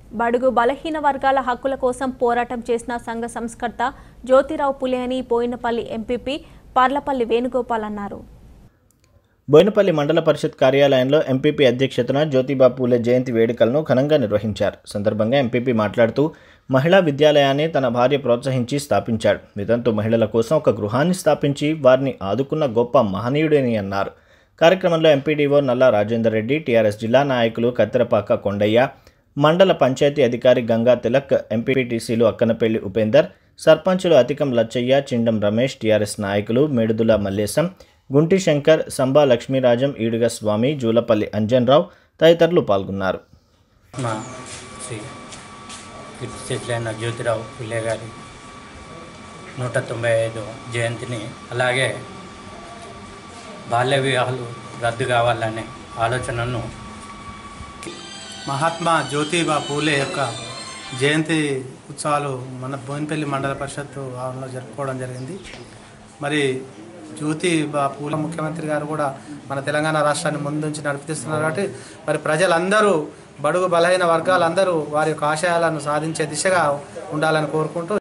బడుగు బలహీన వర్గాల హక్కుల కోసం పోరాటం చేసిన సంఘ సంస్కర్త జ్యోతిరావు పులే అని బోయినపల్లి ఎంపీపీ పర్లపల్లి వేణుగోపాల్ అన్నారు బోయినపల్లి మండల పరిషత్ కార్యాలయంలో ఎంపీపీ అధ్యక్షతన జ్యోతిబా పూలే జయంతి వేడుకలను ఘనంగా నిర్వహించారు సందర్భంగా ఎంపీపీ మాట్లాడుతూ మహిళా విద్యాలయాన్ని తన భార్య ప్రోత్సహించి స్థాపించాడు వితంతు మహిళల కోసం ఒక గృహాన్ని స్థాపించి వారిని ఆదుకున్న గొప్ప మహనీయుడని అన్నారు కార్యక్రమంలో ఎంపీడీఓ నల్లా రాజేందర్ రెడ్డి టీఆర్ఎస్ జిల్లా నాయకులు కత్తెరపాక కొండయ్య మండల పంచాయతీ అధికారి గంగా తిలక్ ఎంపీటీసీలు అక్కనపల్లి ఉపేందర్ సర్పంచులు అతికం లచ్చయ్య చిండం రమేష్ టీఆర్ఎస్ నాయకులు మేడుదుల మల్లేశం గుంటి శంకర్ సంబా లక్ష్మీరాజం ఈడుగ స్వామి జూలపల్లి అంజన్రావు తదితరులు పాల్గొన్నారు మా శ్రీ కీర్తి చెట్లైన జ్యోతిరావు పుల్లే గారి నూట తొంభై ఐదు జయంతిని అలాగే బాల్య వివాహాలు రద్దు కావాలనే ఆలోచనను మహాత్మా జ్యోతిబా పూలే యొక్క జయంతి ఉత్సవాలు మన బోయినపల్లి మండల పరిషత్ ఆవరణలో జరుపుకోవడం జరిగింది మరి జ్యోతిబా పూల ముఖ్యమంత్రి గారు కూడా మన తెలంగాణ రాష్ట్రాన్ని ముందుంచి నడిపిస్తున్నారు కాబట్టి మరి ప్రజలందరూ బడుగు బలహీన వర్గాలందరూ వారి యొక్క ఆశయాలను సాధించే దిశగా ఉండాలని కోరుకుంటూ